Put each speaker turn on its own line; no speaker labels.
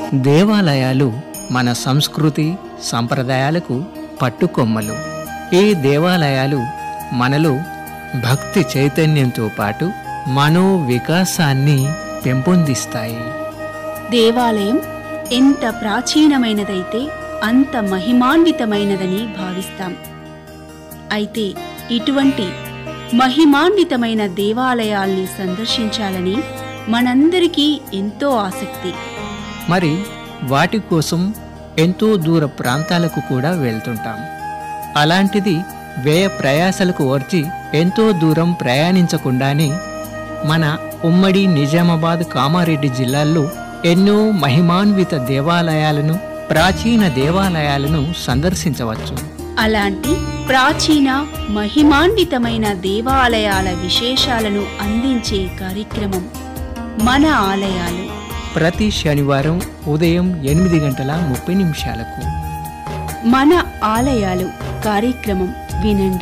దేవాలయాలు మన సంస్కృతి సంప్రదాయాలకు పట్టుకొమ్మలు ఈ దేవాలయాలు మనలో భక్తి చైతన్యంతో పాటు మనో వికాసాన్ని పెంపొందిస్తాయి
దేవాలయం ఎంత ప్రాచీనమైనదైతే అంత మహిమాన్వితమైనదని భావిస్తాం అయితే ఇటువంటి మహిమాన్వితమైన దేవాలయాల్ని సందర్శించాలని మనందరికీ ఎంతో ఆసక్తి
మరి వాటి కోసం ఎంతో దూర ప్రాంతాలకు కూడా వెళ్తుంటాం అలాంటిది వ్యయ ప్రయాసలకు ఓర్చి ఎంతో దూరం ప్రయాణించకుండానే మన ఉమ్మడి నిజామాబాద్ కామారెడ్డి జిల్లాల్లో ఎన్నో మహిమాన్విత దేవాలయాలను ప్రాచీన దేవాలయాలను సందర్శించవచ్చు
అలాంటి ప్రాచీన మహిమాన్వితమైన దేవాలయాల విశేషాలను అందించే కార్యక్రమం మన ఆలయాలు
ప్రతి శనివారం ఉదయం ఎనిమిది గంటల ముప్పై నిమిషాలకు
మన ఆలయాలు కార్యక్రమం వినండి